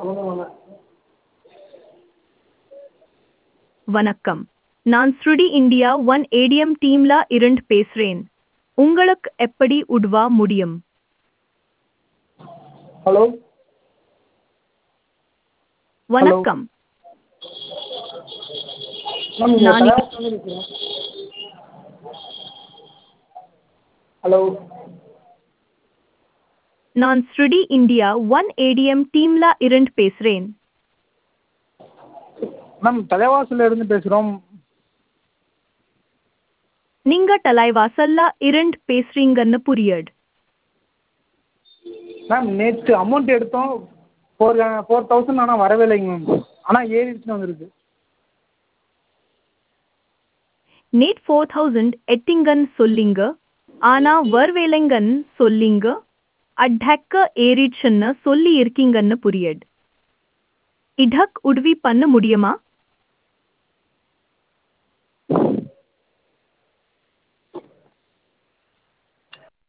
வணக்கம் நான் ஸ்ருடி இந்தியா ஒன் ஏடிஎம் டீம்ல இருந்து பேசுறேன் உங்களுக்கு எப்படி உதவ முடியும் ஹலோ வணக்கம் மேம் இங்கே நான் கலைவாசல்லேருந்து பேசுகிறேன் ஹலோ நான் ஸ்ருடி இந்தியா ஒன் ஏடிஎம் டீம்ல இருந்து பேசுறேன் மேம் தலைவாசல்லேருந்து பேசுகிறோம் நீங்க தலைவாசல்ல இருந்து பேசுறீங்கன்னு புரியுது மேம் நேற்று அமௌண்ட் எடுத்தோம் ஃபோர் ஃபோர் தௌசண்ட் ஆனால் வரவே இல்லைங்க மேம் ஆனால் ஏறிடுச்சுன்னு வந்திருக்கு நேட் ஃபோர் தௌசண்ட் எட்டிங்கன்னு சொல்லிங்க ஆனா வரவேலைங்கன்னு சொல்லிங்க அட்டக்க ஏறிடுச்சுன்னு சொல்லி இருக்கீங்கன்னு புரியுது இடக் உதவி பண்ண முடியுமா